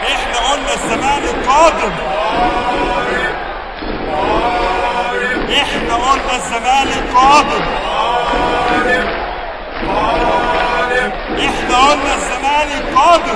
احنا قلنا الزمالك قادم احنا قلنا الزمالك قادم احنا قلنا الزمالك قادم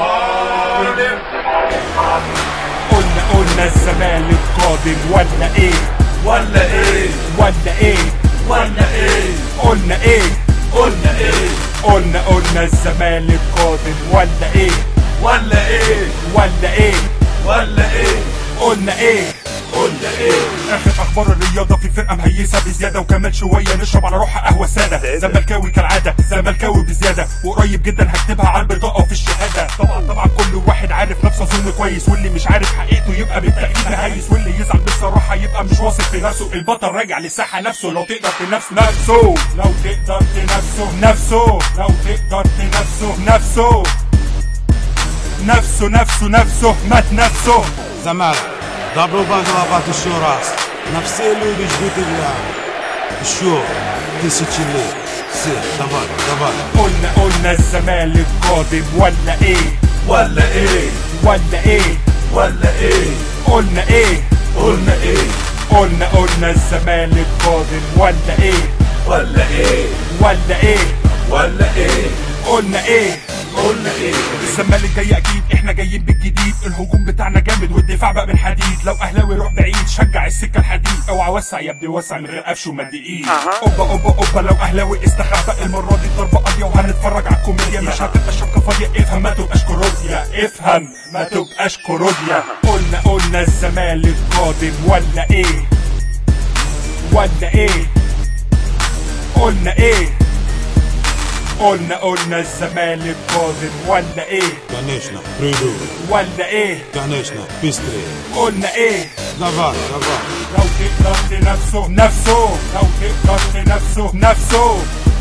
قلنا قلنا الزمالك قادم ولا ايه ولا ايه ولا ايه ولا ايه قلنا ايه قلنا ايه قلنا قلنا الزمالك قادم ولا ايه ولا ايه ولا ايه ولا ايه قلنا ايه قلنا ايه اخر اخبار الرياضه في فرقه مهيسه بزياده وكمان شويه نشرب على روحها قهوه ساده زملكاوي كالعاده زملكاوي بزياده وقريب جدا هكتبها على البطاقه في الشهاده طبعا طبعا كل واحد عارف نفسه اظن كويس واللي مش عارف حقيقته يبقى بالتاكيد مهيس واللي يزعل بصراحه يبقى مش واثق في نفسه البطل راجع للساحه نفسه لو تقدر تنافسه نفسه لو تقدر تنافسه نفسه لو تقدر تنافسه نفسه نفسه نفسه نفسه مات نفسه زمالك ضربوا بضربات الشو راس نفسي اللي بيجبوت اليوم الشو تسيتشلي سي دبر دبر قلنا قلنا الزمالك قادم ولا ايه ولا ايه ولا ايه ولا ايه قلنا ايه قلنا ايه قلنا قلنا الزمالك قادم ولا ايه ولا ايه ولا ايه ولا ايه قلنا ايه قلنا ايه الزمالك جاي اكيد احنا جايين بالجديد الهجوم بتاعنا جامد والدفاع بقى من حديد لو اهلاوي روح بعيد شجع السكه الحديد اوعى وسع يا ابني وسع من غير قفش ومد ايد اوبا اوبا اوبا لو اهلاوي استخبى المره دي ضربه قاضيه وهنتفرج على الكوميديا مش هتبقى شبكه فاضيه افهم ما تبقاش كوروديا افهم ما تبقاش كوروديا قلنا قلنا الزمالك قادم ولا ايه ولا ايه قلنا ايه قلنا قلنا الزمالك قادم ولا ايه كانيشنا بريدو ولا ايه كانيشنا بيستري قلنا ايه دبر دبر لو تقدر تنافسه نفسه لو تقدر تنافسه نفسه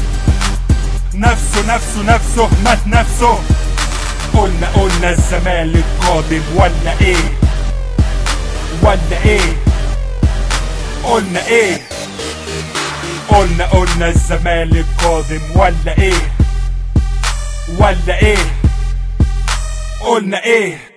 نفسه نفسه نفسه مات نفسه قلنا قلنا الزمالك قادم ولا ايه ولا ايه قلنا ايه قلنا قلنا الزمالك قادم ولا ايه ولا ايه قلنا ايه